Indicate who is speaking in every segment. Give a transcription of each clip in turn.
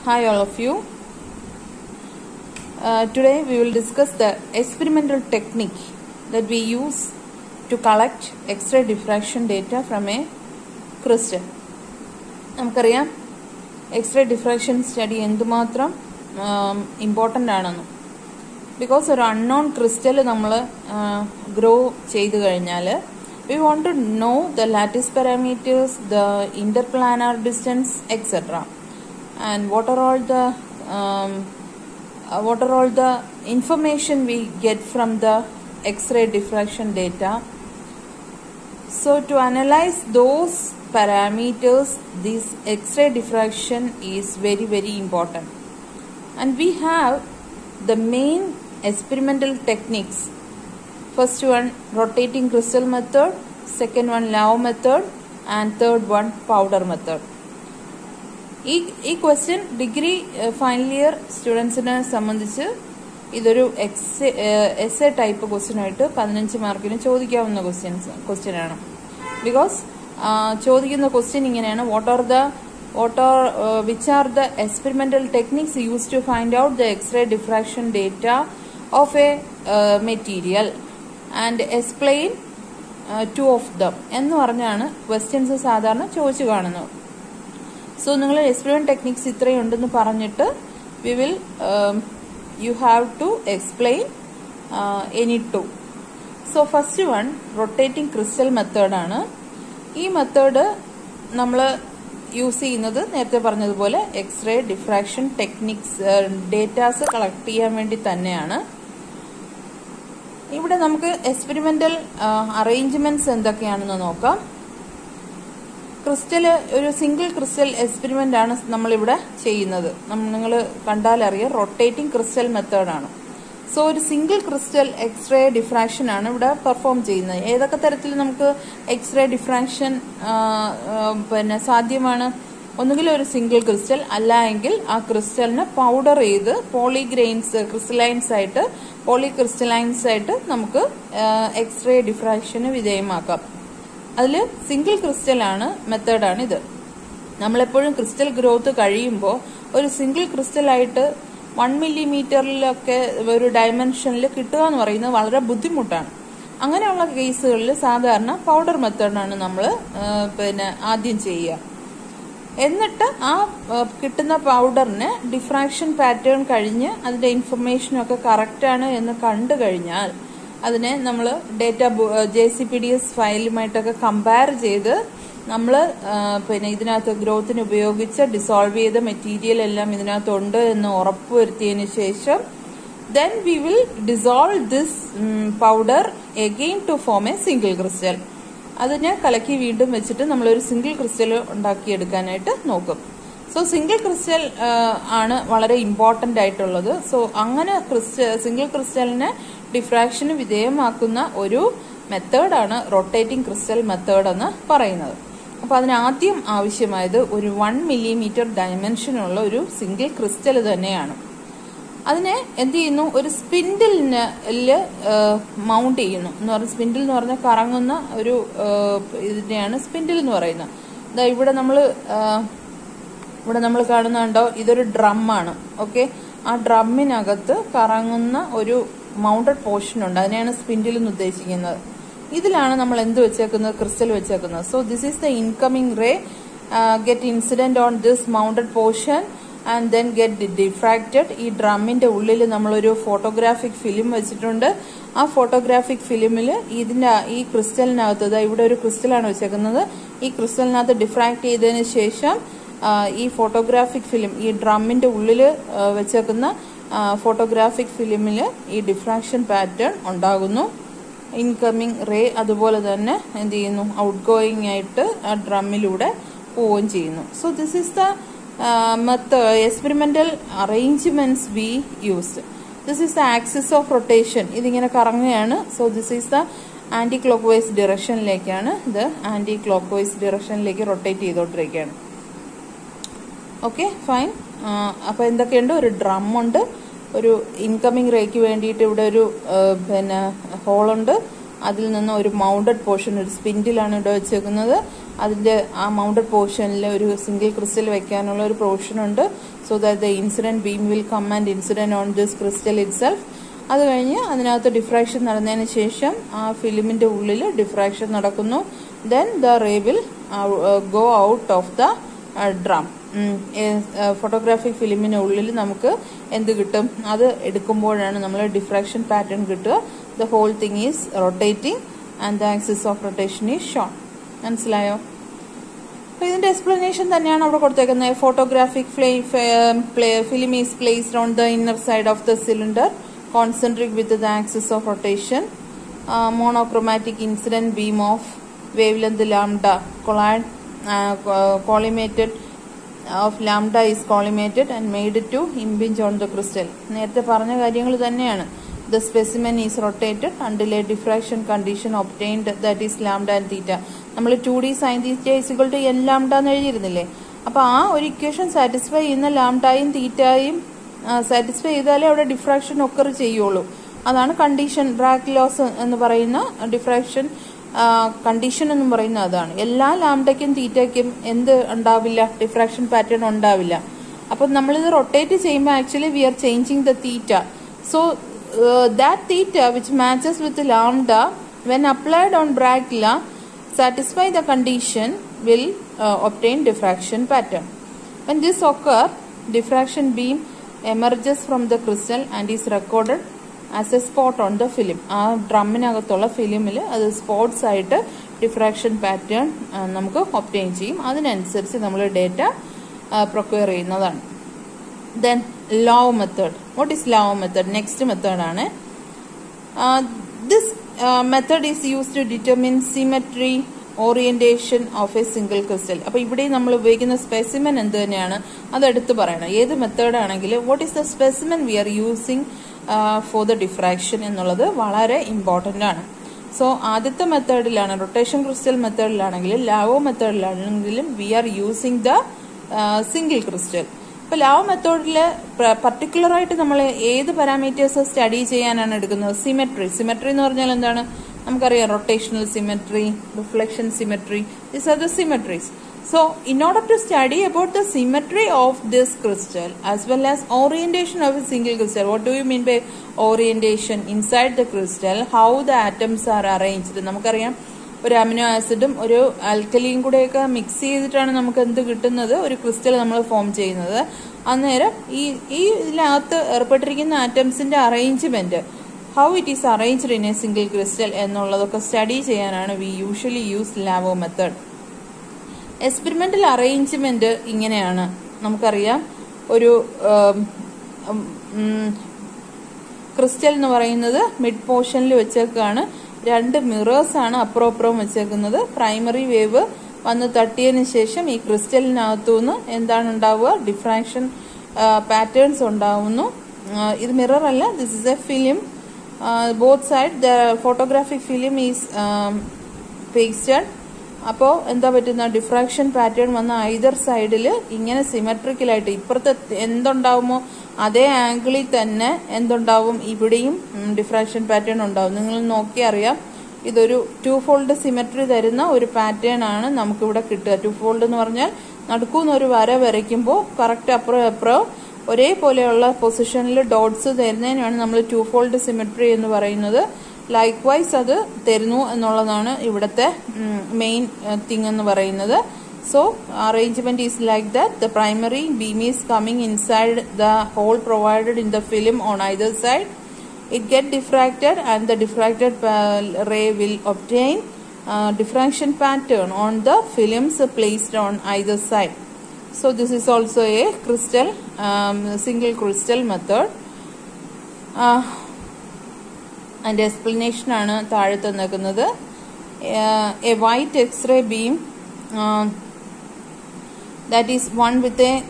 Speaker 1: Hi, all of you. Uh, today we will discuss the experimental technique that we use to collect X-ray diffraction data from a crystal. നമുക്കറിയാം X-ray diffraction study എന്തുമാത്രം important ആണെന്നും because ഒരു unknown crystal നമ്മൾ grow ചെയ്തു കഴിഞ്ഞാൽ we want to know the lattice parameters the interplanar distance etcetera and what are all the what are all the information we get from the X-ray diffraction data. So to analyze those parameters, this X-ray diffraction is very very important. And we have the main experimental techniques. First one rotating crystal method, second one Lau method, and third one powder method. ഈ ഈ question degree final year സ്റ്റുഡൻസിനെ സംബന്ധിച്ച് ഇതൊരു X S A type question ആയിട്ട് പതിനഞ്ച് മാർക്കിന് ചോദിക്കാവുന്ന questions question ആണ് ബിക്കോസ് ചോദിക്കുന്ന ക്വസ്റ്റ്യൻ ഇങ്ങനെയാണ് what are the what are which are the experimental techniques use to find out the X-ray diffraction data of a material and explain two of them എന്ന് പറഞ്ഞാണ് questions സാധാരണ ചോദിച്ചു കാണുന്നത് so നിങ്ങൾ experiment techniques ഇത്രയും ഉണ്ടെന്ന് പറഞ്ഞിട്ട് we will you have to explain any two so first one rotating crystal മെത്തേഡാണ് ഈ മെത്തേഡ് നമ്മൾ യൂസ് ചെയ്യുന്നത് നേരത്തെ പറഞ്ഞതുപോലെ X-ray diffraction techniques datas collect ചെയ്യാൻ വേണ്ടി തന്നെയാണ് ഇവിടെ നമുക്ക് എക്സ്പെരിമെന്റൽ അറേഞ്ച്മെന്റ്സ് എന്തൊക്കെയാണെന്ന് നോക്കാം ക്രിസ്റ്റൽ ഒരു സിംഗിൾ ക്രിസ്റ്റൽ എക്സ്പെരിമെന്റ് ആണ് നമ്മളിവിടെ ചെയ്യുന്നത് നിങ്ങൾ കണ്ടാലറിയാം റൊട്ടേറ്റിംഗ് ക്രിസ്റ്റൽ മെത്തേഡാണ് സോ ഒരു സിംഗിൾ ക്രിസ്റ്റൽ എക്സ്റേ ഡിഫ്രാക്ഷൻ ആണ് ഇവിടെ പെർഫോം ചെയ്യുന്നത് ഏതൊക്കെ തരത്തിൽ നമുക്ക് എക്സ്റേ ഡിഫ്രാക്ഷൻ പിന്നെ സാധ്യമാണ് ഒന്നുകിൽ ഒരു സിംഗിൾ ക്രിസ്റ്റൽ അല്ല എങ്കിൽ ആ ക്രിസ്റ്റലിനെ പൗഡർ ചെയ്ത് പോളിഗ്രെയിൻസ് ക്രിസ്റ്റലൈൻസ് ആയിട്ട് പോളി ക്രിസ്റ്റലൈൻസ് ആയിട്ട് നമുക്ക് എക്സ്റേ ഡിഫ്രാക്ഷന് വിധേയമാക്കാം അതിൽ സിംഗിൾ ക്രിസ്റ്റൽ ആണ് മെത്തേഡാണ് ഇത് നമ്മളെപ്പോഴും ക്രിസ്റ്റൽ ഗ്രോത്ത് കഴിയുമ്പോൾ ഒരു സിംഗിൾ ക്രിസ്റ്റൽ ആയിട്ട് വൺ മില്ലിമീറ്ററിലൊക്കെ ഒരു ഡയമെൻഷനിൽ കിട്ടുക എന്ന് പറയുന്നത് വളരെ ബുദ്ധിമുട്ടാണ് അങ്ങനെയുള്ള കേസുകളിൽ സാധാരണ പൗഡർ മെത്തേഡാണ് നമ്മൾ പിന്നെ ആദ്യം ചെയ്യുക എന്നിട്ട് ആ കിട്ടുന്ന പൗഡറിന് ഡിഫ്രാക്ഷൻ പാറ്റേൺ കഴിഞ്ഞ് അതിന്റെ ഇൻഫർമേഷനൊക്കെ കറക്റ്റാണ് എന്ന് കണ്ടു കഴിഞ്ഞാൽ അതിനെ നമ്മൾ data J C P D S ഫയലുമായിട്ടൊക്കെ കമ്പയർ ചെയ്ത് നമ്മൾ പിന്നെ ഇതിനകത്ത് ഗ്രോത്തിന് ഉപയോഗിച്ച ഡിസോൾവ് ചെയ്ത മെറ്റീരിയൽ എല്ലാം ഇതിനകത്തുണ്ട് എന്ന് ഉറപ്പുവരുത്തിയതിനു ശേഷം then we will dissolve this powder again to form a single crystal അതിനെ കലക്കി വീണ്ടും വെച്ചിട്ട് നമ്മളൊരു സിംഗിൾ ക്രിസ്റ്റൽ ഉണ്ടാക്കിയെടുക്കാനായിട്ട് നോക്കും സോ സിംഗിൾ ക്രിസ്റ്റൽ ആണ് വളരെ ഇമ്പോർട്ടന്റ് ആയിട്ടുള്ളത് സോ അങ്ങനെ ക്രിസ്റ്റൽ സിംഗിൾ ക്രിസ്റ്റലിനെ ഡിഫ്രാക്ഷന് വിധേയമാക്കുന്ന ഒരു മെത്തേഡാണ് റൊട്ടേറ്റിംഗ് ക്രിസ്റ്റൽ മെത്തേഡ് എന്ന് പറയുന്നത് അപ്പൊ അതിന് ആദ്യം ആവശ്യമായത് ഒരു വൺ മില്ലിമീറ്റർ ഡയമെൻഷനുള്ള ഒരു സിംഗിൾ ക്രിസ്റ്റൽ തന്നെയാണ് അതിനെ എന്ത് ചെയ്യുന്നു ഒരു സ്പിൻഡിലിന് മൗണ്ട് ചെയ്യുന്നു എന്ന് പറഞ്ഞ സ്പിൻഡിൽ എന്ന് പറഞ്ഞാൽ കറങ്ങുന്ന ഒരു ഇതിനെയാണ് സ്പിൻഡിൽ എന്ന് പറയുന്നത് ഇതാ ഇവിടെ നമ്മൾ ഇവിടെ നമ്മൾ കാണുന്നുണ്ടോ ഇതൊരു ഡ്രമ്മാണ് ഓക്കെ ആ ഡ്രമ്മിനകത്ത് കറങ്ങുന്ന ഒരു മൗണ്ടഡ് പോർഷൻ ഉണ്ട് അതിനെയാണ് സ്പിൻഡിൽ എന്ന് ഉദ്ദേശിക്കുന്നത് ഇതിലാണ് നമ്മൾ എന്ത് വെച്ചേക്കുന്നത് ക്രിസ്റ്റൽ വെച്ചേക്കുന്നത് so this is the incoming ray get incident on this mounted portion and then get diffracted ഈ ഡ്രമ്മിന്റെ ഉള്ളിൽ നമ്മളൊരു ഫോട്ടോഗ്രാഫിക് ഫിലിം വെച്ചിട്ടുണ്ട് ആ ഫോട്ടോഗ്രാഫിക് ഫിലിമിൽ ഇതിന്റെ ഈ ക്രിസ്റ്റലിനകത്ത് ഇവിടെ ഒരു ക്രിസ്റ്റലാണ് വെച്ചേക്കുന്നത് ഈ ക്രിസ്റ്റലിനകത്ത് ഡിഫ്രാക്ട് ചെയ്തതിന് ശേഷം ഈ ഫോട്ടോഗ്രാഫിക് ഫിലിം ഈ ഡ്രമ്മിന്റെ ഉള്ളിൽ വെച്ചേക്കുന്ന ഫോട്ടോഗ്രാഫിക് ഫിലിമിൽ ഈ ഡിഫ്രാക്ഷൻ പാറ്റേൺ ഉണ്ടാകുന്നു ഇൻകമിങ് റേ അതുപോലെ തന്നെ എന്ത് ചെയ്യുന്നു ഔട്ട് ഗോയിങ് ആയിട്ട് ആ ഡ്രമ്മിലൂടെ പോവുകയും ചെയ്യുന്നു so this is the method experimental arrangements we used this is the axis of rotation ഇതിങ്ങനെ കറങ്ങുകയാണ് so this is the anticlockwise ഡിറക്ഷനിലേക്കാണ് ഇത് ആന്റി ക്ലോക്ക് വൈസ് ഡിറക്ഷനിലേക്ക് റൊട്ടേറ്റ് ചെയ്തോണ്ടിരിക്കുകയാണ് ഓക്കെ ഫൈൻ അപ്പോൾ എന്തൊക്കെയുണ്ട് ഒരു ഡ്രം ഉണ്ട് ഒരു ഇൻകമിംഗ് റേക്ക് വേണ്ടിയിട്ട് ഇവിടെ ഒരു പിന്നെ ഹോളുണ്ട് അതിൽ നിന്ന് ഒരു മൗണ്ടഡ് പോർഷൻ ഒരു സ്പിൻഡിലാണ് ഇവിടെ വെച്ചേക്കുന്നത് അതിൻ്റെ ആ മൗണ്ടഡ് പോർഷനിൽ ഒരു സിംഗിൾ ക്രിസ്റ്റൽ വെക്കാനുള്ള ഒരു പ്രൊവിഷൻ ഉണ്ട് so that the incident beam will come and incident on this crystal itself അത് കഴിഞ്ഞ് അതിനകത്ത് ഡിഫ്രാക്ഷൻ നടന്നതിന് ശേഷം ആ ഫിലിമിൻ്റെ ഉള്ളിൽ ഡിഫ്രാക്ഷൻ നടക്കുന്നു then the ray will go out of the drum photographic ഫിലിമിന് ഉള്ളിൽ നമുക്ക് എന്ത് കിട്ടും അത് എടുക്കുമ്പോഴാണ് നമ്മൾ ഡിഫ്രാക്ഷൻ പാറ്റേൺ കിട്ടുക the whole thing is rotating and the axis of rotation is shown മനസ്സിലായോ അപ്പൊ ഇതിന്റെ എക്സ്പ്ലനേഷൻ തന്നെയാണ് അവിടെ കൊടുത്തേക്കുന്നത് photographic film is placed on the inner side of the cylinder concentric with the axis of rotation monochromatic incident beam of wavelength lambda collimated collimated of lambda is collimated and made to impinge on the crystal നേരത്തെ പറഞ്ഞ കാര്യങ്ങൾ തന്നെയാണ് the specimen is rotated until a diffraction condition obtained that is lambda and theta നമ്മൾ two d sine theta is equal to n lambda എന്ന് എഴുതിയിരുന്നില്ലേ അപ്പൊ ആ ഒരു ഇക്വേഷൻ സാറ്റിസ്ഫൈ ചെയ്യുന്ന ലാംഡായും തീറ്റയും സാറ്റിസ്ഫൈ ചെയ്താലേ അവിടെ ഡിഫ്രാക്ഷൻ ഒക്കർ ചെയ്യുള്ളൂ അതാണ് കണ്ടീഷൻ ബ്രാക്ക് ലോസ് എന്ന് പറയുന്ന ഡിഫ്രാക്ഷൻ കണ്ടീഷൻ എന്ന് പറയുന്ന അതാണ് എല്ലാ ലാംഡയ്ക്കും തീറ്റയ്ക്കും എന്ത് ഉണ്ടാവില്ല ഡിഫ്രാക്ഷൻ പാറ്റേൺ ഉണ്ടാവില്ല അപ്പം നമ്മളിത് റൊട്ടേറ്റ് ചെയ്യുമ്പോൾ actually we are changing the theta so that theta which matches with lambda when applied on Bragg law satisfy the condition will uh, obtain diffraction pattern. When this occur, diffraction beam emerges from the crystal and is recorded as a spot on the film ആ ഡ്രമ്മിനകത്തുള്ള ഫിലിമിൽ അത് spots ആയിട്ട് diffraction pattern നമുക്ക് obtain ചെയ്യും അതിനനുസരിച്ച് നമ്മൾ data procure ചെയ്യുന്നതാണ് then Laue method what is Laue method next മെത്തേഡാണ് this method is use to determine symmetry orientation of a single crystal അപ്പൊ ഇവിടെ നമ്മൾ ഉപയോഗിക്കുന്ന സ്പെസിമെൻ എന്ത് തന്നെയാണ് അത് എടുത്തു പറയണം ഏത് മെത്തേഡ് ആണെങ്കിലും what is the specimen we are using for the diffraction എന്നുള്ളത് വളരെ ഇമ്പോർട്ടന്റ് ആണ് സോ ആദ്യത്തെ മെത്തേഡിലാണ് റൊട്ടേഷൻ ക്രിസ്റ്റൽ മെത്തേഡിലാണെങ്കിലും ലാവോ മെത്തേഡിലാണെങ്കിലും we are using the single crystal ഇപ്പൊ ലാവോ മെത്തേഡിൽ പർട്ടിക്കുലർ ആയിട്ട് നമ്മൾ ഏത് പാരാമീറ്റേഴ്സ് സ്റ്റഡി ചെയ്യാനാണ് എടുക്കുന്നത് സിമെട്രി സിമെട്രി എന്ന് പറഞ്ഞാൽ എന്താണ് നമുക്കറിയാം rotational symmetry reflection symmetry this are the symmetries So, in order to study about the symmetry of this crystal as well as orientation of a single crystal, what do you mean by orientation inside the crystal? How the atoms are arranged? നമുക്കറിയാം ഒരു amino ആസിഡും ഒരു ആൽക്കലിയും കൂടെയൊക്കെ mix ചെയ്തിട്ടാണ് നമുക്ക് എന്ത് കിട്ടുന്നത് ഒരു ക്രിസ്റ്റൽ നമ്മൾ ഫോം ചെയ്യുന്നത് അന്നേരം ഈ ഈ ഇതിനകത്ത് ഏർപ്പെട്ടിരിക്കുന്ന ആറ്റംസിന്റെ arrangement how it is arranged in a single crystal എന്നുള്ളതൊക്കെ സ്റ്റഡി ചെയ്യാനാണ് we usually use Laue method experimental arrangement ഇങ്ങനെയാണ് നമുക്കറിയാം ഒരു ക്രിസ്റ്റൽ എന്ന് പറയുന്നത് മിഡ് പോർഷനിൽ വെച്ചേക്കാണ് രണ്ട് മിറേഴ്സ് ആണ് അപ്പുറം അപ്പുറം വെച്ചേക്കുന്നത് പ്രൈമറി വേവ് വന്ന് തട്ടിയതിന് ശേഷം ഈ ക്രിസ്റ്റലിനകത്തുനിന്ന് എന്താണ് ഉണ്ടാവുക ഡിഫ്രാക്ഷൻ പാറ്റേൺസ് ഉണ്ടാവുന്നു ഇത് മിറർ അല്ല this is a film both side the photographic film is pasted അപ്പോൾ എന്താ പറ്റുന്ന ഡിഫ്രാക്ഷൻ പാറ്റേൺ വന്ന ഐദർ സൈഡിൽ ഇങ്ങനെ സിമെട്രിക്കലായിട്ട് ഇപ്പുറത്തെ എന്തുണ്ടാവുമോ അതേ ആംഗിളിൽ തന്നെ എന്തുണ്ടാവും ഇവിടെയും ഡിഫ്രാക്ഷൻ പാറ്റേൺ ഉണ്ടാവും നിങ്ങൾ നോക്കി അറിയാം ഇതൊരു ടു ഫോൾഡ് സിമെട്രി തരുന്ന ഒരു പാറ്റേൺ ആണ് നമുക്കിവിടെ കിട്ടുക ടു ഫോൾഡ് എന്ന് പറഞ്ഞാൽ നടുക്കൂന്ന് ഒരു വര വരയ്ക്കുമ്പോൾ കറക്റ്റ് അപ്പുറം അപ്പുറം ഒരേപോലെയുള്ള പൊസിഷനിൽ ഡോട്ട്സ് തരുന്നതിനാണ് നമ്മൾ ടു ഫോൾഡ് സിമെട്രി എന്ന് പറയുന്നത് ലൈക്ക് വൈസ് അത് തരുന്നു എന്നുള്ളതാണ് ഇവിടുത്തെ മെയിൻ തിങ് എന്ന് പറയുന്നത് so arrangement is like that the primary beam is coming inside the hole provided in the film on either side it get diffracted and the diffracted ray will obtain uh, diffraction pattern on the films placed on either side so this is also a crystal um, single crystal method uh, അതിൻ്റെ explanation ആണ് താഴെ തന്നേക്കുന്നത് a white X-ray beam that is one with a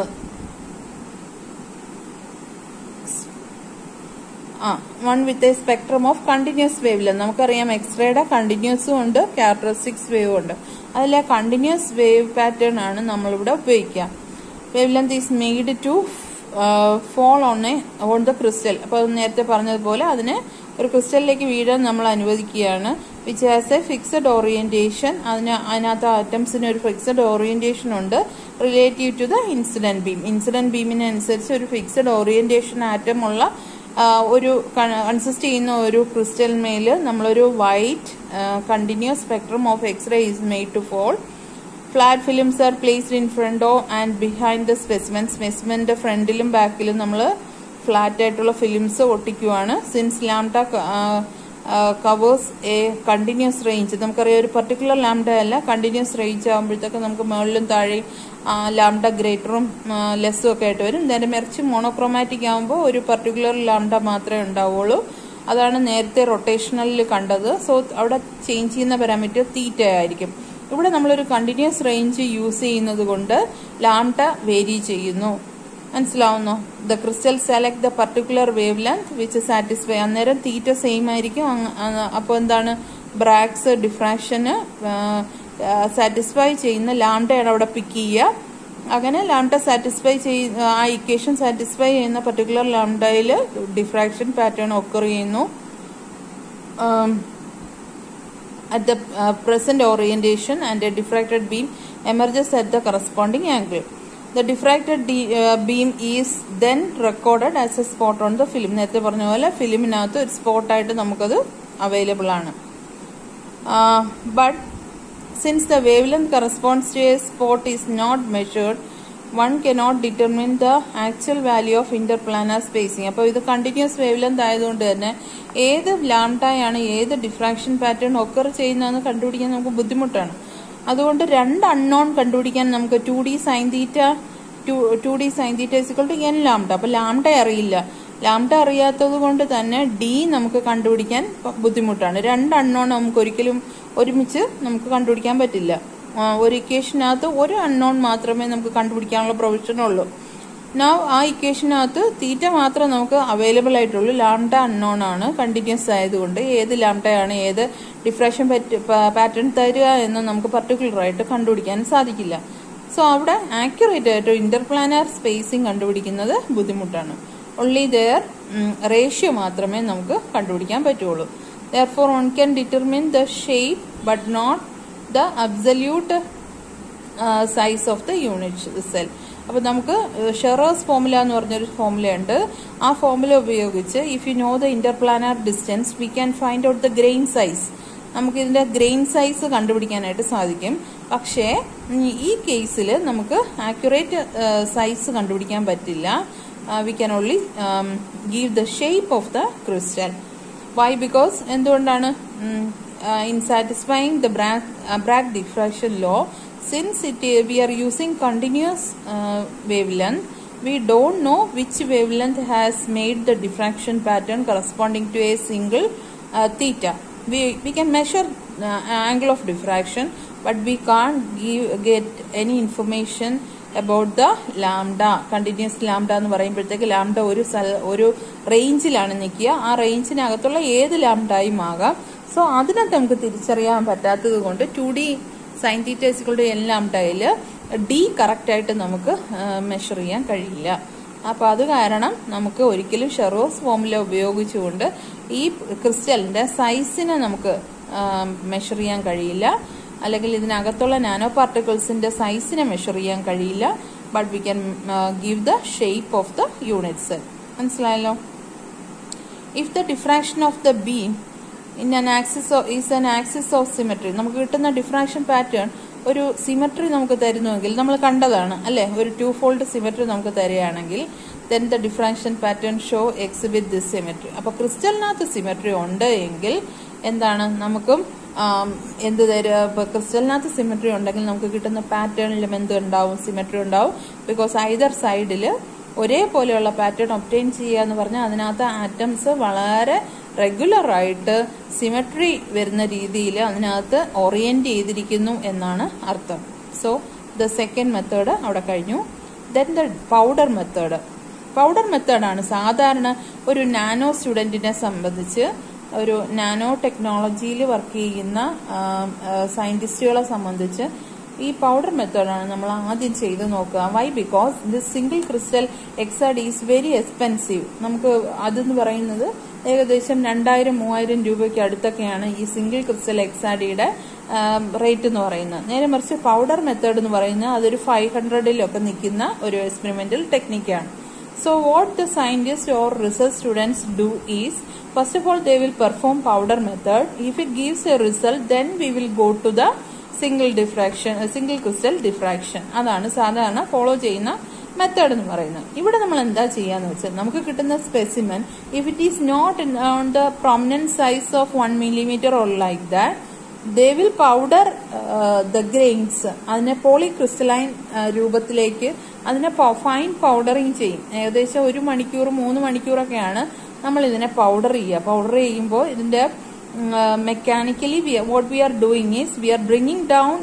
Speaker 1: ah one with a spectrum of continuous wave നമുക്കറിയാം എക്സ്റേയുടെ കണ്ടിന്യൂസും ഉണ്ട് characteristics വേവും ഉണ്ട് അതിൽ ആ കണ്ടിന്യൂസ് വേവ് പാറ്റേൺ ആണ് നമ്മളിവിടെ ഉപയോഗിക്കുക wavelength is made to fall on a on the crystal അപ്പോൾ നേരത്തെ പറഞ്ഞതുപോലെ അതിന് ഒരു ക്രിസ്റ്റലിലേക്ക് വീഴാൻ നമ്മൾ അനുവദിക്കുകയാണ് which has a fixed orientation അതിന് അതിനകത്ത് ആറ്റംസിന് ഒരു ഫിക്സഡ് ഓറിയന്റേഷൻ ഉണ്ട് relative to the incident beam incident ബീമിന് അനുസരിച്ച് ഒരു ഫിക്സഡ് ഓറിയന്റേഷൻ ആറ്റം ഉള്ള ആ, ഒരു കൺസിസ്റ്റ് ചെയ്യുന്ന ഒരു ക്രിസ്റ്റലിന്മേൽ നമ്മളൊരു white continuous spectrum of X-ray is made to fall flat films are placed in front of and behind the specimen സ്പെസിമെന്റെ ഫ്രണ്ടിലും ബാക്കിലും നമ്മൾ ഫ്ലാറ്റ് ആയിട്ടുള്ള ഫിലിംസ് ഒട്ടിക്കുവാണ് since lambda covers a continuous range നമുക്കറിയാം ഒരു പർട്ടിക്കുലർ ലാംഡ അല്ല കണ്ടിന്യൂസ് റേഞ്ച് ആകുമ്പോഴത്തേക്ക് നമുക്ക് മുകളിലും താഴെയും ലാംഡ ഗ്രേറ്ററും ലെസ്സും ഒക്കെ ആയിട്ട് വരും നേരെ മറിച്ച് മോണോക്രോമാറ്റിക് ആകുമ്പോൾ ഒരു പർട്ടിക്കുലർ ലാംഡ മാത്രമേ ഉണ്ടാവുള്ളൂ അതാണ് നേരത്തെ റൊട്ടേഷണലിൽ കണ്ടത് സോ അവിടെ ചേഞ്ച് ചെയ്യുന്ന പാരാമീറ്റർ തീറ്റ ആയിരിക്കും ഇവിടെ നമ്മളൊരു കണ്ടിന്യൂസ് റേഞ്ച് യൂസ് ചെയ്യുന്നത് കൊണ്ട് ലാംഡ വേരി ചെയ്യുന്നു മനസ്സിലാവുന്നോ the crystal select the particular wavelength which satisfy അന്നേരം തീറ്റ സെയിം ആയിരിക്കും അപ്പോൾ എന്താണ് ബ്രാക്സ് ഡിഫ്രാക്ഷന് സാറ്റിസ്ഫൈ ചെയ്യുന്ന ലാംഡയാണ് അവിടെ പിക്ക് ചെയ്യുക അങ്ങനെ ലാംഡ സാറ്റിസ്ഫൈ ചെയ്യുന്ന ആ ഇക്വേഷൻ സാറ്റിസ്ഫൈ ചെയ്യുന്ന പർട്ടിക്കുലർ ലാംഡയിൽ ഡിഫ്രാക്ഷൻ പാറ്റേൺ ഒക്കർ ചെയ്യുന്നു at the uh, present orientation and a diffracted beam emerges at the corresponding angle. The diffracted de- uh, beam is then recorded as a spot on the film. നേരത്തെ പറഞ്ഞ പോലെ ഫിലിമിനകത്ത് ഒരു സ്പോട്ടായിട്ട് നമുക്കത് available ആണ് but since the wavelength corresponds to a spot is not measured one cannot determine the actual value of interplanar spacing അപ്പോൾ ഇത് continuous wave length ആയതുകൊണ്ട് തന്നെ ഏത് ലാംഡായാണ് ഏത് ഡിഫ്രാക്ഷൻ പാറ്റേൺ ഒക്കർ ചെയ്യുന്നതെന്ന് കണ്ടുപിടിക്കാൻ നമുക്ക് ബുദ്ധിമുട്ടാണ് അതുകൊണ്ട് രണ്ട് അൺനോൺ കണ്ടുപിടിക്കാൻ നമുക്ക് two d sine theta two d sine theta is equal to n lambda അപ്പൊ ലാംഡ അറിയില്ല ലാംഡ അറിയാത്തത് കൊണ്ട് തന്നെ ഡി നമുക്ക് കണ്ടുപിടിക്കാൻ പ- ബുദ്ധിമുട്ടാണ് രണ്ട് അൺനോൺ നമുക്ക് ഒരിക്കലും ഒരുമിച്ച് നമുക്ക് കണ്ടുപിടിക്കാൻ പറ്റില്ല ആ, ഒരു ഇക്വേഷനകത്ത് ഒരു അൺനോൺ മാത്രമേ നമുക്ക് കണ്ടുപിടിക്കാനുള്ള പ്രൊവിഷൻ ഉള്ളൂ നാ ആ ഇക്വേഷനകത്ത് തീറ്റ മാത്രം നമുക്ക് അവൈലബിൾ ആയിട്ടുള്ളൂ ലാംഡ അൺനോൺ ആണ് കണ്ടിന്യൂസ് ആയതുകൊണ്ട് ഏത് ലാംഡയാണ് ഏത് ഡിഫ്രാക്ഷൻ പാറ്റേൺ തരിക എന്ന് നമുക്ക് പർട്ടിക്കുലർ ആയിട്ട് കണ്ടുപിടിക്കാൻ സാധിക്കില്ല സോ അവിടെ ആക്യുറേറ്റ് ആയിട്ട് ഇന്റർപ്ലാനർ സ്പേസിംഗ് കണ്ടുപിടിക്കുന്നത് ബുദ്ധിമുട്ടാണ് ഒൺലി ദയർ റേഷ്യോ മാത്രമേ നമുക്ക് കണ്ടുപിടിക്കാൻ പറ്റുള്ളൂ therefore one can determine the shape but not the absolute size of the unit cell അപ്പൊ നമുക്ക് ഷെറേഴ്സ് ഫോമുല എന്ന് പറഞ്ഞൊരു ഫോമുല ഉണ്ട് ആ ഫോമുല ഉപയോഗിച്ച് if you know the interplanar distance we can find out the grain size നമുക്ക് ഇതിന്റെ grain size കണ്ടുപിടിക്കാനായിട്ട് സാധിക്കും പക്ഷേ ഉം, ഈ കേസിൽ നമുക്ക് ആക്യുറേറ്റ് സൈസ് കണ്ടുപിടിക്കാൻ പറ്റില്ല we can only give the shape of the crystal why because എന്തുകൊണ്ടാണ് in satisfying the Bragg diffraction law since it we are using continuous wavelength we don't know which wavelength has made the diffraction pattern corresponding to a single uh, theta. We, we can measure uh, angle of diffraction, but we can't give, get any information about the lambda. Continuous lambda എന്ന് പറയുമ്പോഴത്തേക്ക് lambda ഒരു സ്ഥല ഒരു റേഞ്ചിലാണ് നിൽക്കുക ആ റേഞ്ചിനകത്തുള്ള ഏത് ലാംഡായും ആകാം സോ അതിനകത്ത് നമുക്ക് തിരിച്ചറിയാൻ പറ്റാത്തത് കൊണ്ട് ടു ഡി സൈൻ തീറ്റേഴ്സുകളുടെ എല്ലാം ടൈല് ഡി കറക്റ്റായിട്ട് നമുക്ക് മെഷർ ചെയ്യാൻ കഴിയില്ല അപ്പോൾ അത് കാരണം നമുക്ക് ഒരിക്കലും ഷെറോസ് ഫോമുല ഉപയോഗിച്ചുകൊണ്ട് ഈ ക്രിസ്റ്റലിന്റെ സൈസിനെ നമുക്ക് മെഷർ ചെയ്യാൻ കഴിയില്ല അല്ലെങ്കിൽ ഇതിനകത്തുള്ള നാനോ പാർട്ടിക്കിൾസിന്റെ സൈസിനെ മെഷർ ചെയ്യാൻ കഴിയില്ല but we can give the shape of the unit cell മനസ്സിലായല്ലോ if the diffraction of the beam in an axis is an axis of symmetry നമുക്ക് കിട്ടുന്ന ഡിഫ്രാക്ഷൻ പാറ്റേൺ ഒരു സിമെട്രി നമുക്ക് തരുന്നുവെങ്കിൽ നമ്മൾ കണ്ടതാണ് അല്ലെ ഒരു ടു ഫോൾഡ് സിമെട്രി നമുക്ക് തരികയാണെങ്കിൽ then the diffraction pattern show exhibit this symmetry അപ്പൊ ക്രിസ്റ്റലിനകത്ത് സിമെട്രി ഉണ്ട് എങ്കിൽ എന്താണ് നമുക്കും ആം, എന്ത് തരും ഇപ്പൊ ക്രിസ്റ്റലിനകത്ത് സിമെട്രി ഉണ്ടെങ്കിൽ നമുക്ക് കിട്ടുന്ന പാറ്റേണിലും എന്ത് ഉണ്ടാവും സിമെട്രി ഉണ്ടാവും ബിക്കോസ് ഐദർ സൈഡിൽ ഒരേപോലെയുള്ള പാറ്റേൺ ഒപ്റ്റെയിൻ ചെയ്യുക എന്ന് പറഞ്ഞാൽ അതിനകത്ത് ആറ്റംസ് വളരെ റെഗുലർ ആയിട്ട് സിമെട്രി വരുന്ന രീതിയിൽ അതിനകത്ത് ഓറിയന്റ് ചെയ്തിരിക്കുന്നു എന്നാണ് അർത്ഥം സോ ദ സെക്കൻഡ് മെത്തേഡ് അവിടെ കഴിഞ്ഞു then the powder method powder മെത്തേഡാണ് സാധാരണ ഒരു നാനോ സ്റ്റുഡന്റിനെ സംബന്ധിച്ച് ഒരു നാനോ ടെക്നോളജിയിൽ വർക്ക് ചെയ്യുന്ന സയന്റിസ്റ്റുകളെ സംബന്ധിച്ച് ഈ പൗഡർ മെത്തേഡാണ് നമ്മൾ ആദ്യം ചെയ്ത് നോക്കുക why because this single crystal എക്സൈഡ് ഈസ് വെരി എക്സ്പെൻസീവ് നമുക്ക് അതെന്ന് പറയുന്നത് ഏകദേശം രണ്ടായിരം മൂവായിരം രൂപയ്ക്ക് അടുത്തൊക്കെയാണ് ഈ സിംഗിൾ ക്രിസ്റ്റൽ എക്സാഡിയുടെ റേറ്റ് എന്ന് പറയുന്നത് നേരെ മറിച്ച് പൗഡർ മെത്തേഡ് എന്ന് പറയുന്നത് അതൊരു ഫൈവ് ഹൺഡ്രഡിലൊക്കെ നിൽക്കുന്ന ഒരു എക്സ്പെരിമെന്റൽ ടെക്നിക്കാണ് So what the scientists or research students do is, first of all they will perform powder method. If it gives a result, then we will go to the single diffraction, uh, single crystal diffraction. അതാണ് സാധാരണ follow ചെയ്യുന്ന method എന്ന് പറയുന്നത് ഇവിടെ നമ്മൾ എന്താ ചെയ്യാന്ന് വെച്ചാൽ നമുക്ക് കിട്ടുന്ന specimen if it is not on the prominent size of one millimetre or like that they will powder the grains അതിനെ പോളിക്രിസ്റ്റലൈൻ രൂപത്തിലേക്ക് അതിനെ ഫൈൻ പൗഡറിങ് ചെയ്യും ഏകദേശം ഒരു മണിക്കൂർ മൂന്ന് മണിക്കൂറൊക്കെയാണ് നമ്മൾ ഇതിനെ പൗഡർ ചെയ്യുക പൗഡർ ചെയ്യുമ്പോൾ ഇതിന്റെ mechanically what we are doing is we are bringing down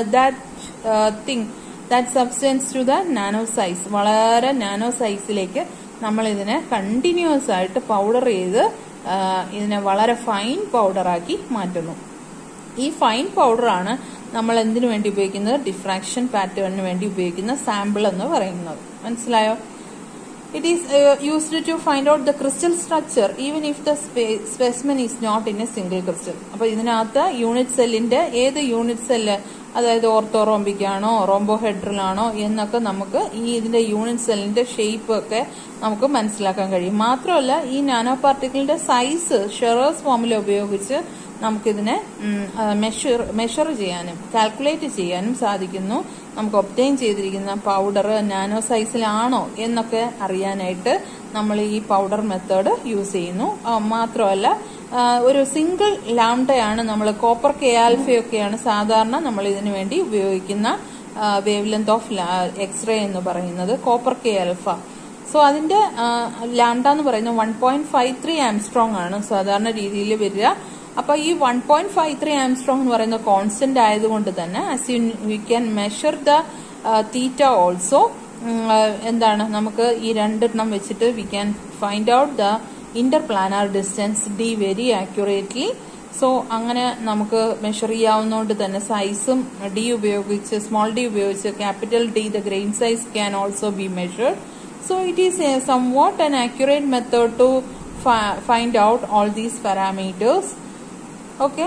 Speaker 1: that thing that substance to the nano size വളരെ നാനോ സൈസിലേക്ക് നമ്മൾ ഇതിനെ കണ്ടിന്യൂസ് ആയിട്ട് പൗഡർ ചെയ്ത് ഇതിനെ വളരെ ഫൈൻ പൗഡറാക്കി മാറ്റുന്നു ഈ ഫൈൻ പൗഡറാണ് നമ്മൾ എന്തിനു വേണ്ടി ഉപയോഗിക്കുന്നത് ഡിഫ്രാക്ഷൻ പാറ്റേണിന് വേണ്ടി ഉപയോഗിക്കുന്ന സാമ്പിൾ എന്ന് പറയുന്നത് മനസ്സിലായോ it is used to find out the crystal structure even if the specimen is not in a single crystal അപ്പൊ ഇതിനകത്ത് യൂണിറ്റ് സെല്ലിന്റെ ഏത് യൂണിറ്റ് സെല്ല് അതായത് ഓർത്തോറോംബിക്കാണോ റോംബോഹെഡ്രലാണോ എന്നൊക്കെ നമുക്ക് ഈ ഇതിന്റെ യൂണിറ്റ് സെല്ലിന്റെ ഷേപ്പ് ഒക്കെ നമുക്ക് മനസ്സിലാക്കാൻ കഴിയും മാത്രമല്ല ഈ നാനോ പാർട്ടിക്കിളിന്റെ സൈസ് ഷെറേഴ്സ് ഫോമിൽ ഉപയോഗിച്ച് നമുക്കിതിനെ മെഷർ മെഷർ ചെയ്യാനും കാൽക്കുലേറ്റ് ചെയ്യാനും സാധിക്കുന്നു നമുക്ക് ഒപ്റ്റൈൻ ചെയ്തിരിക്കുന്ന പൗഡർ നാനോ സൈസിലാണോ എന്നൊക്കെ അറിയാനായിട്ട് നമ്മൾ ഈ പൗഡർ മെത്തേഡ് യൂസ് ചെയ്യുന്നു മാത്രമല്ല ഒരു സിംഗിൾ ലാംഡയാണ് നമ്മൾ കോപ്പർ കെ ആൽഫയൊക്കെയാണ് സാധാരണ നമ്മൾ ഇതിനു വേണ്ടി ഉപയോഗിക്കുന്ന വേവ് ലെങ്ത് ഓഫ് എക്സ്റേ എന്ന് പറയുന്നത് കോപ്പർ കെ ആൽഫ സോ അതിന്റെ ലാംഡ എന്ന് പറയുന്നത് one point five three angstrom ആണ് സാധാരണ രീതിയിൽ വരിക അപ്പൊ ഈ one point five three angstrom എന്ന് പറയുന്ന കോൺസ്റ്റന്റ് ആയതുകൊണ്ട് തന്നെ as you we can measure the theta also എന്താണ് നമുക്ക് ഈ രണ്ടെണ്ണം വെച്ചിട്ട് we can find out the inter planar distance d very accurately so അങ്ങനെ നമുക്ക് മെഷർ ചെയ്യാവുന്നതുകൊണ്ട് തന്നെ സൈസും ഡി ഉപയോഗിച്ച് സ്മോൾ ഡി ഉപയോഗിച്ച് capital D the grain size can also be measured so it is a somewhat an accurate method to find out all these parameters okay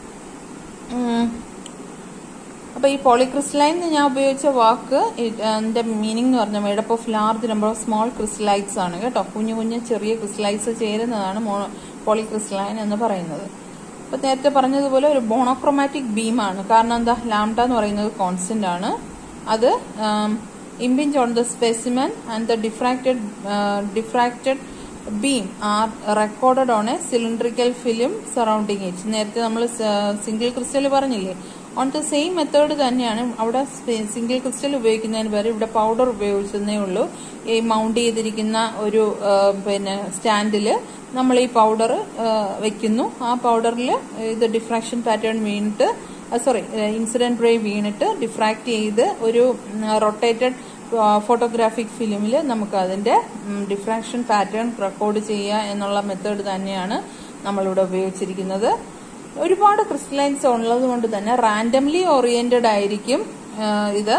Speaker 1: അപ്പൊ ഈ പോളിക്രിസ്റ്റലൈൻ ഞാൻ ഉപയോഗിച്ച വാക്ക് എന്റെ മീനിങ് എന്ന് പറഞ്ഞാൽ made up of large number of small crystallites ആണ് കേട്ടോ കുഞ്ഞു കുഞ്ഞു ചെറിയ ക്രിസ്റ്റലൈറ്റ്സ് ചേരുന്നതാണ് പോളിക്രിസ്റ്റലൈൻ എന്ന് പറയുന്നത് അപ്പൊ നേരത്തെ പറഞ്ഞതുപോലെ ഒരു ബോണോക്രോമാറ്റിക് ബീമാണ് കാരണം എന്താ ലാംഡ എന്ന് പറയുന്നത് കോൺസ്റ്റന്റ് ആണ് അത് impinge on the specimen and the diffracted diffracted beam are recorded on a cylindrical film surrounding it നേരത്തെ നമ്മൾ സിംഗിൾ ക്രിസ്റ്റൽ പറഞ്ഞില്ലേ ഓൺ ദ സെയിം മെത്തേഡ് തന്നെയാണ് അവിടെ സിംഗിൾ ക്രിസ്റ്റൽ ഉപയോഗിക്കുന്നതിന് പകരം ഇവിടെ പൗഡർ ഉപയോഗിച്ചതേ ഉള്ളൂ ഈ മൗണ്ട് ചെയ്തിരിക്കുന്ന ഒരു പിന്നെ സ്റ്റാൻഡിൽ നമ്മൾ ഈ പൗഡർ വെക്കുന്നു ആ പൗഡറിൽ ഇത് ഡിഫ്രാക്ഷൻ പാറ്റേൺ വീണിട്ട് സോറി ഇൻസിഡന്റ് റേ വീണിട്ട് ഡിഫ്രാക്ട് ചെയ്ത് ഒരു റൊട്ടേറ്റഡ് ഫോട്ടോഗ്രാഫിക് ഫിലിമിൽ നമുക്ക് അതിന്റെ ഡിഫ്രാക്ഷൻ പാറ്റേൺ റെക്കോർഡ് ചെയ്യുക എന്നുള്ള മെത്തേഡ് തന്നെയാണ് നമ്മളിവിടെ ഉപയോഗിച്ചിരിക്കുന്നത് ഒരുപാട് ക്രിസ്റ്റലൈൻസ് ഉള്ളത് കൊണ്ട് തന്നെ റാൻഡംലി ഓറിയന്റഡ് ആയിരിക്കും ഇത്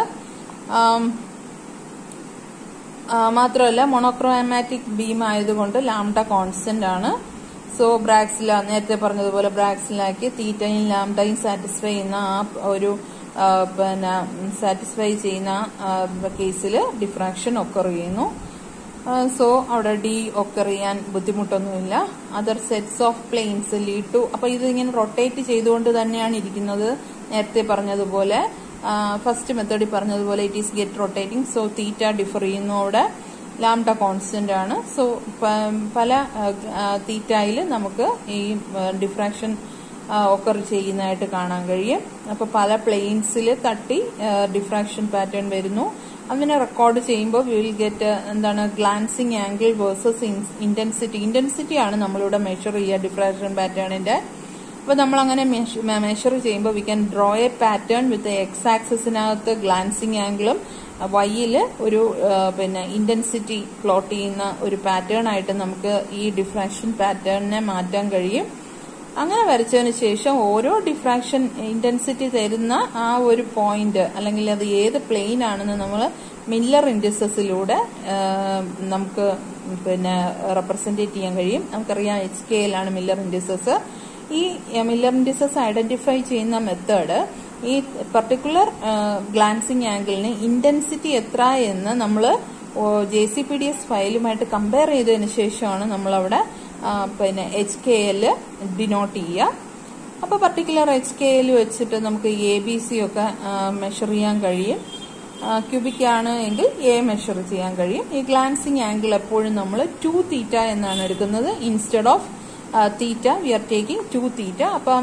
Speaker 1: മാത്രമല്ല മൊണോക്രോമാറ്റിക് ബീം ആയതുകൊണ്ട് ലാംഡ കോൺസ്റ്റന്റ് ആണ് സോ ബ്രാക്സില നേരത്തെ പറഞ്ഞതുപോലെ ബ്രാക്സിലാക്കി തീറ്റയും ലാംഡയും സാറ്റിസ്ഫൈ ചെയ്യുന്ന ആ ഒരു പിന്നെ സാറ്റിസ്ഫൈ ചെയ്യുന്ന കേസിൽ ഡിഫ്രാക്ഷൻ ഒക്കർ ചെയ്യുന്നു സോ അവിടെ ഡി ഒക്കർ ചെയ്യാൻ ബുദ്ധിമുട്ടൊന്നുമില്ല other sets of planes lead to അപ്പൊ ഇത് ഇങ്ങനെ റൊട്ടേറ്റ് ചെയ്തുകൊണ്ട് തന്നെയാണ് ഇരിക്കുന്നത് നേരത്തെ പറഞ്ഞതുപോലെ ഫസ്റ്റ് മെത്തേഡിൽ പറഞ്ഞതുപോലെ it is get rotating so theta differ ചെയ്യുന്നു അവിടെ ലാംഡ കോൺസ്റ്റന്റ് ആണ് സോ പല തീറ്റയിൽ നമുക്ക് ഈ ഡിഫ്രാക്ഷൻ ഒക്കർ ചെയ്യുന്നതായിട്ട് കാണാൻ കഴിയും അപ്പൊ പല പ്ലെയിൻസിൽ തട്ടി ഡിഫ്രാക്ഷൻ പാറ്റേൺ വരുന്നു അങ്ങനെ റെക്കോർഡ് ചെയ്യുമ്പോൾ വിൽ ഗെറ്റ് എന്താണ് glancing angle versus intensity intensity ആണ് നമ്മളിവിടെ മെഷർ ചെയ്യുക ഡിഫ്രാക്ഷൻ പാറ്റേണിന്റെ അപ്പൊ നമ്മൾ അങ്ങനെ മെഷർ ചെയ്യുമ്പോൾ we can draw a pattern with X ആക്സിസിനകത്ത് ഗ്ലാൻസിങ് ആംഗിളും വൈയില് ഒരു പിന്നെ ഇന്റൻസിറ്റി പ്ലോട്ട് ചെയ്യുന്ന ഒരു പാറ്റേൺ ആയിട്ട് നമുക്ക് ഈ ഡിഫ്രാക്ഷൻ പാറ്റേണിനെ മാറ്റാൻ കഴിയും അങ്ങനെ വരച്ചതിന് ശേഷം ഓരോ ഡിഫ്രാക്ഷൻ ഇന്റൻസിറ്റി തരുന്ന ആ ഒരു പോയിന്റ് അല്ലെങ്കിൽ അത് ഏത് പ്ലെയിൻ ആണെന്ന് നമ്മൾ മില്ലർ ഇൻഡിസസിലൂടെ നമുക്ക് പിന്നെ റെപ്രസെൻറ്റേറ്റ് ചെയ്യാൻ കഴിയും നമുക്കറിയാം എച്ച് കെ ആണ് മില്ലർ ഇൻഡിസസ് ഈ മില്ലർ ഇൻഡിസസ് ഐഡന്റിഫൈ ചെയ്യുന്ന മെത്തേഡ് ഈ പർട്ടിക്കുലർ ഗ്ലാൻസിങ് ആംഗിളിന് ഇന്റൻസിറ്റി എത്ര എന്ന് നമ്മൾ J C P D S ഫയലുമായിട്ട് കമ്പയർ ചെയ്തതിന് ശേഷമാണ് നമ്മളവിടെ പിന്നെ എച്ച് കെ എൽ ഡിനോട്ട് ചെയ്യുക അപ്പൊ പർട്ടിക്കുലർ എച്ച് കെ എൽ വെച്ചിട്ട് നമുക്ക് എ ബി സി ഒക്കെ മെഷർ ചെയ്യാൻ കഴിയും ക്യൂബിക് ആണ് എങ്കിൽ എ മെഷർ ചെയ്യാൻ കഴിയും ഈ ഗ്ലാൻസിങ് ആംഗിൾ എപ്പോഴും നമ്മൾ ടു തീറ്റ എന്നാണ് എടുക്കുന്നത് instead of theta we are taking two theta അപ്പം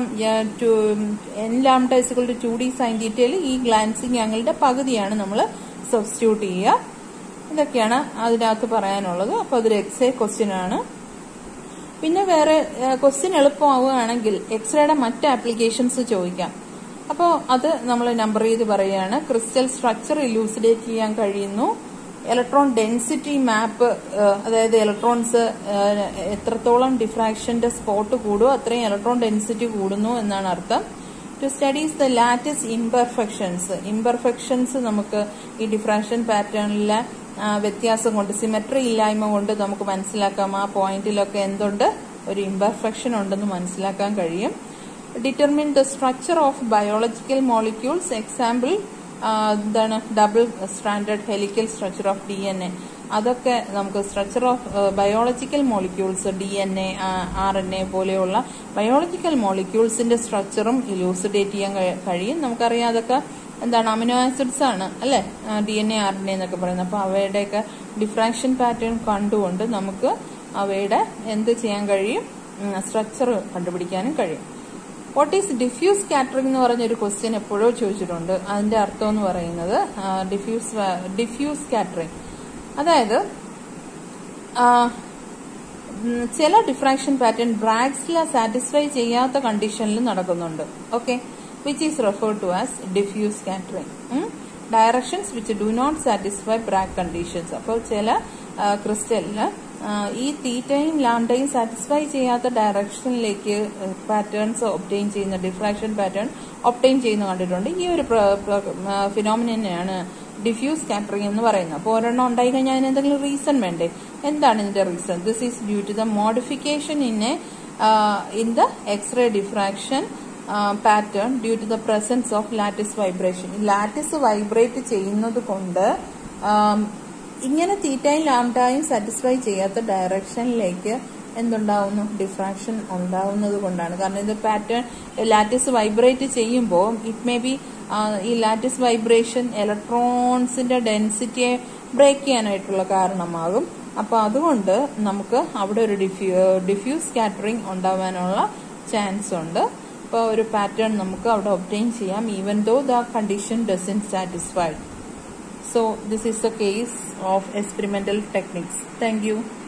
Speaker 1: എൻ ലാംഡ ഇസുകൾ ടു ഡി സൈൻ തീറ്റയിൽ ഈ ഗ്ലാൻസിങ് ആംഗിളിന്റെ പകുതിയാണ് നമ്മൾ സബ്സ്റ്റിറ്റ്യൂട്ട് ചെയ്യുക ഇതൊക്കെയാണ് അതിനകത്ത് പറയാനുള്ളത് അപ്പോൾ അതൊരു എക്സേ ക്വസ്റ്റ്യൻ ആണ് പിന്നെ വേറെ ക്വസ്റ്റ്യൻ എളുപ്പമാവുകയാണെങ്കിൽ എക്സ്റേയുടെ മറ്റ് ആപ്ലിക്കേഷൻസ് ചോദിക്കാം അപ്പോൾ അത് നമ്മൾ നമ്പർ ചെയ്ത് പറയുകയാണ് ക്രിസ്റ്റൽ സ്ട്രക്ചർ ഇലൂസിഡേറ്റ് ചെയ്യാൻ കഴിയുന്നു ഇലക്ട്രോൺ ഡെൻസിറ്റി മാപ്പ് അതായത് ഇലക്ട്രോൺസ് എത്രത്തോളം ഡിഫ്രാക്ഷന്റെ സ്പോട്ട് കൂടുമോ അത്രയും ഇലക്ട്രോൺ ഡെൻസിറ്റി കൂടുന്നു എന്നാണ് അർത്ഥം to studies the lattice imperfections imperfections നമുക്ക് ഈ ഡിഫ്രാക്ഷൻ പാറ്റേണിലെ വ്യത്യാസം കൊണ്ട് സിമെട്രി ഇല്ലായ്മ കൊണ്ട് നമുക്ക് മനസ്സിലാക്കാം ആ പോയിന്റിലൊക്കെ എന്തുണ്ട് ഒരു ഇംപെർഫെക്ഷൻ ഉണ്ടെന്ന് മനസ്സിലാക്കാൻ കഴിയും determine the structure of biological molecules example എന്താണ് double standard helical structure of D N A അതൊക്കെ നമുക്ക് structure of biological molecules D N A R N A പോലെയുള്ള ബയോളജിക്കൽ മോളിക്യൂൾസിന്റെ സ്ട്രക്ചറും ഇലൂസിഡേറ്റ് ചെയ്യാൻ കഴിയും നമുക്കറിയാം അതൊക്കെ എന്താണ് അമിനോ ആസിഡ്സ് ആണ് അല്ലെ D N A R N A എന്നൊക്കെ പറയുന്നത് അപ്പൊ അവയുടെയൊക്കെ ഡിഫ്രാക്ഷൻ പാറ്റേൺ കണ്ടുകൊണ്ട് നമുക്ക് അവയുടെ എന്ത് ചെയ്യാൻ കഴിയും സ്ട്രക്ചർ കണ്ടുപിടിക്കാനും കഴിയും വാട്ട് ഈസ് ഡിഫ്യൂസ് കാറ്ററിംഗ് എന്ന് പറഞ്ഞ ഒരു ക്വസ്റ്റ്യൻ എപ്പോഴോ ചോദിച്ചിട്ടുണ്ട് അതിന്റെ അർത്ഥം എന്ന് പറയുന്നത് ഡിഫ്യൂസ് ഡിഫ്യൂസ് കാറ്ററിംഗ് അതായത് ചില ഡിഫ്രാക്ഷൻ പാറ്റേൺ ബ്രാഗ്സില സാറ്റിസ്ഫൈ ചെയ്യാത്ത കണ്ടീഷനിൽ നടക്കുന്നുണ്ട് okay which is referred to as diffuse scattering directions which do not satisfy Bragg conditions അപ്പോൾ ചില ക്രിസ്റ്റലിന് ഈ തീറ്റയും ലാംഡയും സാറ്റിസ്ഫൈ ചെയ്യാത്ത ഡയറക്ഷനിലേക്ക് പാറ്റേൺസ് ഒപ്റ്റെയിൻ ചെയ്യുന്ന ഡിഫ്രാക്ഷൻ പാറ്റേൺ ഒപ്റ്റെയിൻ ചെയ്യുന്ന കണ്ടിട്ടുണ്ട് ഈ ഒരു ഫിനോമിനെയാണ് ഡിഫ്യൂസ് കാറ്ററിംഗ് എന്ന് പറയുന്നത് അപ്പോൾ ഒരെണ്ണം ഉണ്ടായി കഴിഞ്ഞാൽ അതിന് എന്തെങ്കിലും റീസൺ വേണ്ടേ എന്താണ് ഇതിന്റെ reason this is due to the modification in a in the X-ray diffraction pattern due to the presence of lattice vibration lattice vibrate ചെയ്യുന്നത് കൊണ്ട് ഇങ്ങനെ തീറ്റയും ലാംഡായും സാറ്റിസ്ഫൈ ചെയ്യാത്ത ഡയറക്ഷനിലേക്ക് എന്തുണ്ടാവുന്നു ഡിഫ്രാക്ഷൻ ഉണ്ടാവുന്നത് കൊണ്ടാണ് കാരണം ഇത് പാറ്റേൺ ലാറ്റിസ് വൈബ്രേറ്റ് ചെയ്യുമ്പോൾ ഇറ്റ് മേ ബി ഈ ലാറ്റിസ് വൈബ്രേഷൻ ഇലക്ട്രോൺസിന്റെ ഡെൻസിറ്റിയെ ബ്രേക്ക് ചെയ്യാനായിട്ടുള്ള കാരണമാകും അപ്പൊ അതുകൊണ്ട് നമുക്ക് അവിടെ ഒരു ഡിഫ്യൂ ഡിഫ്യൂസ് കാറ്ററിംഗ് ഉണ്ടാവാനുള്ള ചാൻസ് ഉണ്ട് അപ്പോൾ ഒരു പാറ്റേൺ നമുക്ക് അവിടെ ഒബ്റ്റെയിൻ ചെയ്യാം even though the condition doesn't satisfied So this is the case of experimental techniques. Thank you.